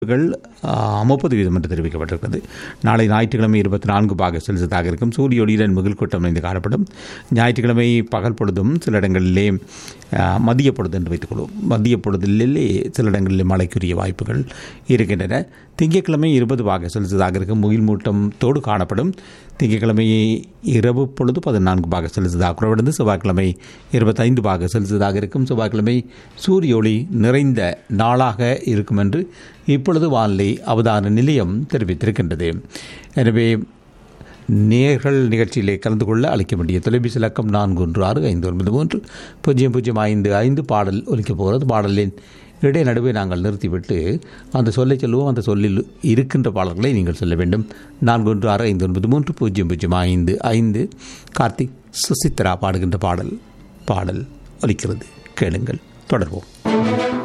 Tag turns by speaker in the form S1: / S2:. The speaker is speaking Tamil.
S1: கள் முப்பது வீதம் என்று தெரிவிக்கப்பட்டிருக்கிறது நாளை ஞாயிற்றுக்கிழமை இருபத்தி நான்கு பாக செல்சியஸாக இருக்கும் சூரிய ஒளியுடன் மிகுல் கூட்டம் அமைந்து காணப்படும் ஞாயிற்றுக்கிழமை பகல் பொழுதும் சில இடங்களிலே ஆ, மதிய பொழுது என்று வைத்துக்கொள்வோம் மதிய பொழுதிலே சில இடங்களிலே மழைக்குரிய வாய்ப்புகள் இருக்கின்றன திங்கட்கிழமை இருபது பாக செல்சியஸாக இருக்கும் முகில் மூட்டத்தோடு காணப்படும் திங்கட்கிழமை இரவு பொழுது பதினான்கு பாக செல்சியஸாக குறைவடைந்து செவ்வாய்க்கிழமை இருபத்தைந்து பாக செல்சியஸாக இருக்கும் செவ்வாய்க்கிழமை சூரிய ஒளி நிறைந்த நாளாக இருக்கும் என்று இப்பொழுது வானிலை அவதான நிலையம் தெரிவித்திருக்கின்றது எனவே நேர்கள் நிகழ்ச்சியிலே கலந்து கொள்ள அழைக்க வேண்டிய தொலைபேசி இலக்கம் நான்கு ஒன்று ஆறு ஐந்து ஒன்பது மூன்று பூஜ்ஜியம் பூஜ்ஜியம் ஐந்து ஐந்து பாடல் ஒலிக்கப் போகிறது பாடலின் இடை நடுவே நாங்கள் நிறுத்திவிட்டு அந்த சொல்லை சொல்லுவோம் அந்த சொல்லில் இருக்கின்ற பாடல்களை நீங்கள் சொல்ல வேண்டும் நான்கு ஒன்று ஆறு ஐந்து ஒன்பது மூன்று பூஜ்ஜியம் பூஜ்ஜியம் ஐந்து ஐந்து கார்த்திக் சுசித்ரா பாடுகின்ற பாடல் பாடல் ஒலிக்கிறது கேளுங்கள் தொடர்வோம்